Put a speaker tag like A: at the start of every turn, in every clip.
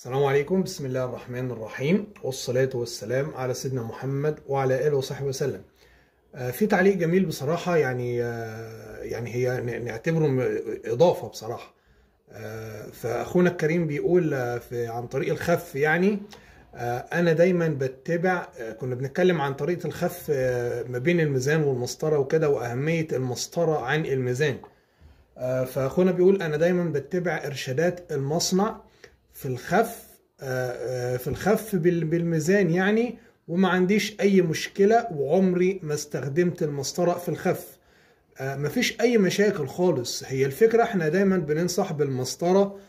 A: السلام عليكم بسم الله الرحمن الرحيم والصلاة والسلام على سيدنا محمد وعلى آله وصحبه وسلم آه، في تعليق جميل بصراحة يعني آه، يعني هي ن- نعتبره م- إضافة بصراحة آه، فأخونا الكريم بيقول آه، في عن طريق الخف يعني آه، أنا دايما بتبع آه، كنا بنتكلم عن طريقة الخف آه، ما بين الميزان والمسطرة وكده وأهمية المسطرة عن الميزان آه، فأخونا بيقول أنا دايما بتبع إرشادات المصنع في الخف آه، آه، في الخف بال- بالميزان يعني وما عنديش أي مشكلة وعمري ما استخدمت المسطرة في الخف آه، مفيش أي مشاكل خالص هي الفكرة احنا دايما بننصح بالمسطرة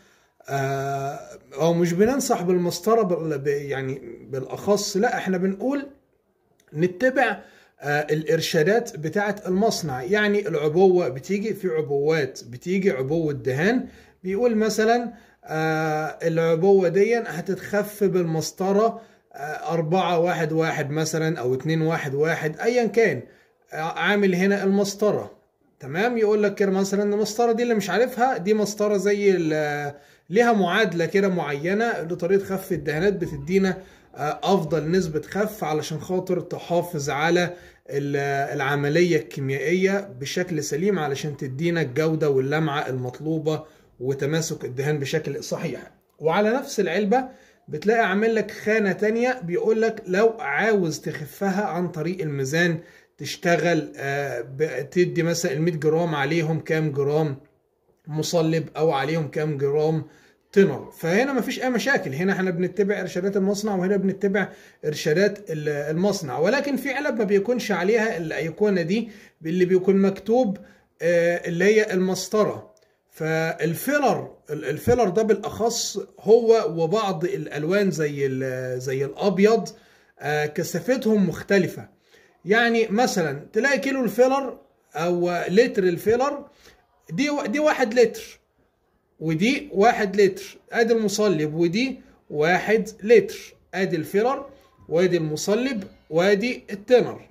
A: آه، أو مش بننصح بالمسطرة بال- ب- يعني بالأخص لا احنا بنقول نتبع آه، الارشادات بتاعه المصنع يعني العبوه بتيجي في عبوات بتيجي عبوه دهان بيقول مثلا آه، العبوه دي هتتخف بالمسطره آه، أربعة واحد واحد مثلا أو اتنين واحد واحد أيا كان آه، عامل هنا المسطرة تمام يقول لك كده مثلا المسطرة دي اللي مش عارفها دي مسطرة زي ال- ليها معادلة كده معينة لطريقة خف الدهانات بتدينا آه، افضل نسبة خف علشان خاطر تحافظ على ال- العملية الكيميائية بشكل سليم علشان تدينا الجودة واللمعة المطلوبة وتماسك الدهان بشكل صحيح وعلى نفس العلبة بتلاقي عامل لك خانة تانية بيقول لك لو عاوز تخفها عن طريق الميزان تشتغل آه، ب- تدي مثلا ال 100 جرام عليهم كام جرام مصلب او عليهم كام جرام تنر فهنا مفيش اي مشاكل هنا احنا بنتبع ارشادات المصنع وهنا بنتبع ارشادات ال- المصنع ولكن في علب ما بيكونش عليها الايقونه دي اللي بيكون مكتوب آه، اللي هي المسطره فالفيلر ال- الفيلر ده بالاخص هو وبعض الالوان زي ال- زي الابيض آه، كثافتهم مختلفه يعني مثلا تلاقي كيلو الفيلر او لتر الفيلر دي دي واحد لتر ودي واحد لتر ادي المصلب ودي واحد لتر ادي الفيلر وادي المصلب وادي التنر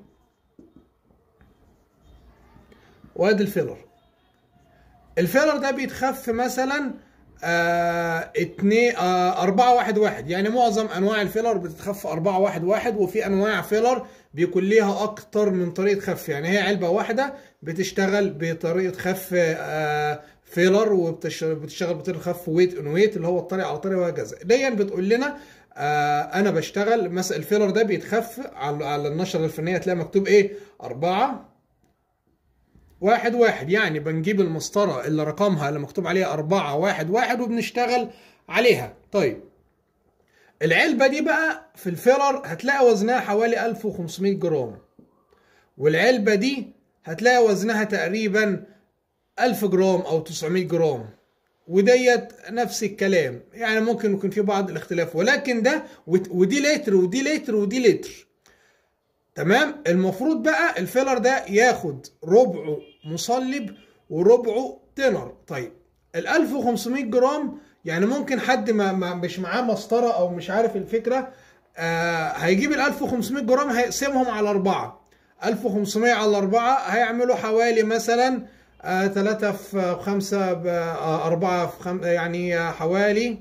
A: وادي الفيلر الفيلر ده بيتخف مثلا آه اتنين آه أربعة واحد واحد يعني معظم أنواع الفيلر بتتخف أربعة واحد واحد وفي أنواع فيلر بيكون ليها أكتر من طريقة خف يعني هي علبة واحدة بتشتغل بطريقة خف آه فيلر وبتشتغل بطريقة خف ويت اون ويت اللي هو الطريقة على طريقة وهكذا دي بتقول لنا آه أنا بشتغل مثلا الفيلر ده بيتخف على على النشرة الفنية هتلاقي مكتوب إيه أربعة واحد واحد يعني بنجيب المسطرة اللي رقمها اللي مكتوب عليها أربعة واحد واحد وبنشتغل عليها طيب العلبة دي بقى في الفيلر هتلاقي وزنها حوالي 1500 جرام والعلبة دي هتلاقي وزنها تقريبا 1000 جرام أو 900 جرام وديت نفس الكلام يعني ممكن يكون في بعض الاختلاف ولكن ده ود- ودي لتر ودي لتر ودي لتر تمام المفروض بقى الفيلر ده ياخد ربعه مصلب وربعه تنر طيب ال 1500 جرام يعني ممكن حد ما, ما مش معاه مسطره او مش عارف الفكره آه هيجيب ال 1500 جرام هيقسمهم على اربعه 1500 على اربعه هيعملوا حوالي مثلا آه 3 في 5 4 في 5 يعني آه، حوالي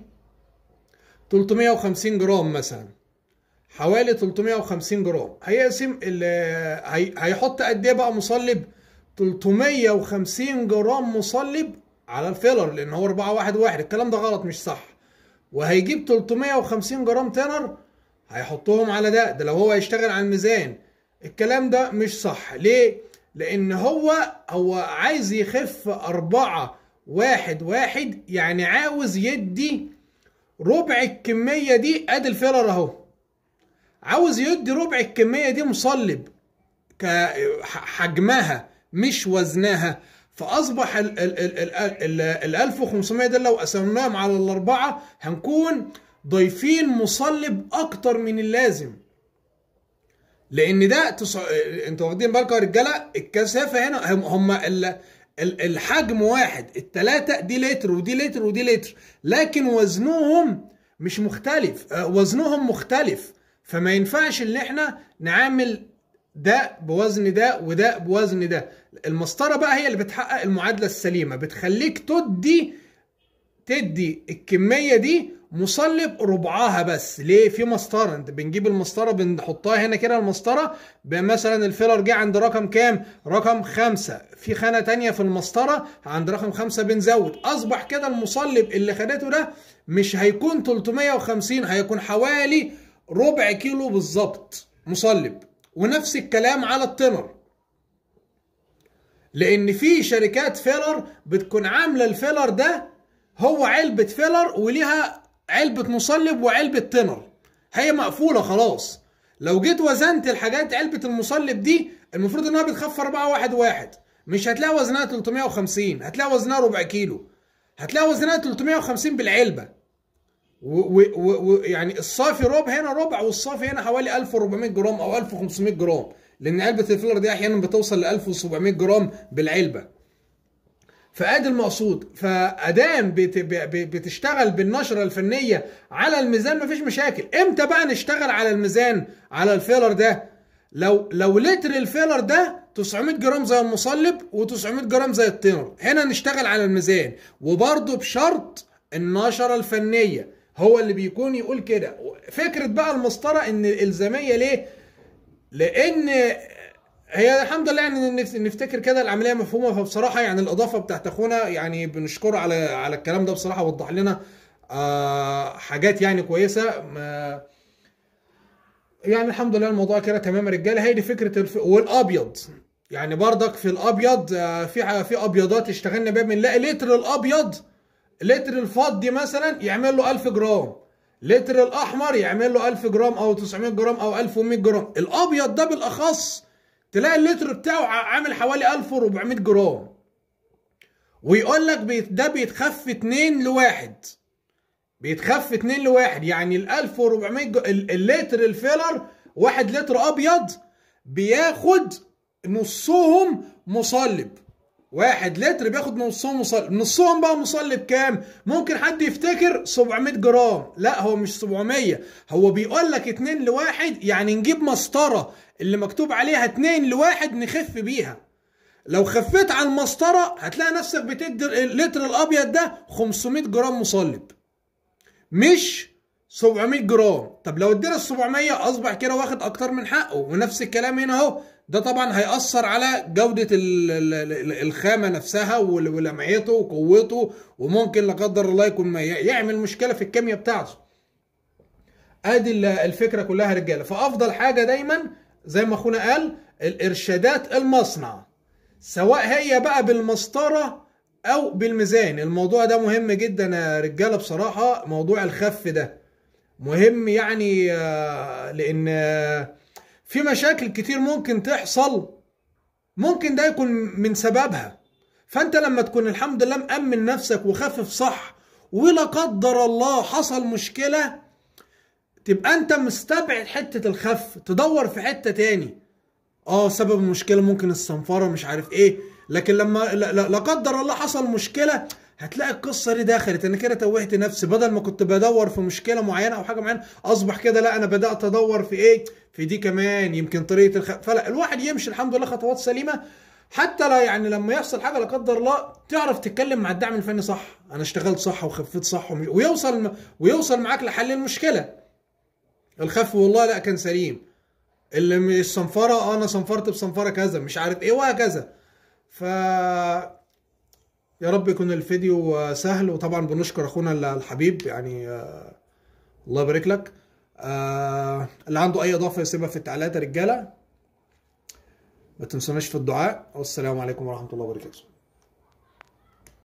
A: 350 جرام مثلا حوالي 350 جرام هيقسم ال هي- هيحط قد ايه بقى مصلب 350 جرام مصلب على الفيلر لان هو 4 1 1 الكلام ده غلط مش صح وهيجيب 350 جرام تنر هيحطهم على ده ده لو هو هيشتغل على الميزان الكلام ده مش صح ليه لان هو هو عايز يخف أربعة واحد واحد يعني عاوز يدي ربع الكمية دي ادي الفيلر اهو عاوز يدي ربع الكمية دي مصلب كحجمها مش وزنها فأصبح ال ال ال ال ال ال 1500 ده لو قسمناهم على الأربعة هنكون ضايفين مصلب أكتر من اللازم لأن ده تص... أنتوا واخدين بالكم يا رجالة الكثافة هنا هم, هم ال... ال- الحجم واحد التلاتة دي لتر ودي لتر ودي لتر لكن وزنهم مش مختلف آه، وزنهم مختلف فما ينفعش ان احنا نعامل ده بوزن ده وده بوزن ده المسطرة بقى هي اللي بتحقق المعادلة السليمة بتخليك تدي تدي الكمية دي مصلب ربعها بس ليه في مسطره انت بنجيب المسطره بنحطها هنا كده المسطره مثلا الفيلر جه عند رقم كام رقم خمسة في خانه تانية في المسطره عند رقم خمسة بنزود اصبح كده المصلب اللي خدته ده مش هيكون 350 هيكون حوالي ربع كيلو بالظبط مصلب ونفس الكلام على التنر لان في شركات فيلر بتكون عامله الفيلر ده هو علبه فيلر وليها علبه مصلب وعلبه تنر هي مقفوله خلاص لو جيت وزنت الحاجات علبه المصلب دي المفروض انها بتخف 4 واحد واحد مش هتلاقي وزنها 350 هتلاقي وزنها ربع كيلو هتلاقي وزنها 350 بالعلبه ويعني الصافي ربع هنا ربع والصافي هنا حوالي 1400 جرام او 1500 جرام لان علبه الفيلر دي احيانا بتوصل ل 1700 جرام بالعلبه فادي المقصود فادام بتشتغل بالنشره الفنيه على الميزان مفيش مشاكل امتى بقى نشتغل على الميزان على الفيلر ده لو لو لتر الفيلر ده 900 جرام زي المصلب و900 جرام زي التنر هنا نشتغل على الميزان وبرضه بشرط النشره الفنيه هو اللي بيكون يقول كده فكره بقى المسطره ان الالزاميه ليه لان هي الحمد لله يعني نفتكر كده العمليه مفهومه فبصراحه يعني الاضافه بتاعت اخونا يعني بنشكره على على الكلام ده بصراحه وضح لنا آه حاجات يعني كويسه ما يعني الحمد لله الموضوع كده تمام يا رجاله هي دي فكره الف... والابيض يعني بردك في الابيض آه في في ابيضات اشتغلنا بيها بنلاقي لتر الابيض لتر الفضي مثلا يعمل له 1000 جرام لتر الاحمر يعمل له 1000 جرام او 900 جرام او 1100 جرام الابيض ده بالاخص تلاقي اللتر بتاعه عامل حوالي 1400 جرام ويقول لك بيت ده بيتخف 2 لواحد بيتخف 2 لواحد يعني ال 1400 اللتر الفيلر 1 لتر ابيض بياخد نصهم مصلب واحد لتر بياخد نصهم مصلب نصهم بقى مصلب كام ممكن حد يفتكر 700 جرام لا هو مش 700 هو بيقول لك 2 لواحد يعني نجيب مسطره اللي مكتوب عليها 2 لواحد نخف بيها لو خفيت على المسطره هتلاقي نفسك بتدي اللتر الابيض ده 500 جرام مصلب مش 700 جرام طب لو ادينا ال 700 اصبح كده واخد اكتر من حقه ونفس الكلام هنا اهو ده طبعا هيأثر على جودة الخامة نفسها ولمعيته وقوته وممكن لا قدر الله يكون يعمل مشكلة في الكيمياء بتاعته. ادي الفكرة كلها رجالة فافضل حاجة دايما زي ما اخونا قال الارشادات المصنع سواء هي بقى بالمسطرة او بالميزان الموضوع ده مهم جدا يا رجالة بصراحة موضوع الخف ده مهم يعني لان في مشاكل كتير ممكن تحصل ممكن ده يكون من سببها فانت لما تكون الحمد لله مأمن نفسك وخفف صح ولا قدر الله حصل مشكلة تبقى انت مستبعد حتة الخف تدور في حتة تاني اه سبب المشكلة ممكن الصنفرة مش عارف ايه لكن لما لا قدر الله حصل مشكلة هتلاقي القصة دي دخلت انا كده توهت نفسي بدل ما كنت بدور في مشكلة معينة او حاجة معينة اصبح كده لا انا بدأت ادور في ايه في دي كمان يمكن طريقة الخ... فلا الواحد يمشي الحمد لله خطوات سليمة حتى لا يعني لما يحصل حاجة لا قدر الله تعرف تتكلم مع الدعم الفني صح انا اشتغلت صح وخفيت صح ويوصل ويوصل معاك لحل المشكلة الخف والله لا كان سليم اللي الصنفرة انا صنفرت بصنفرة كذا مش عارف ايه وهكذا ف يا رب يكون الفيديو سهل وطبعا بنشكر اخونا الحبيب يعني الله يبارك لك اللي عنده اي اضافه يسيبها في التعليقات يا رجاله ما تنسوناش في الدعاء والسلام عليكم ورحمه الله وبركاته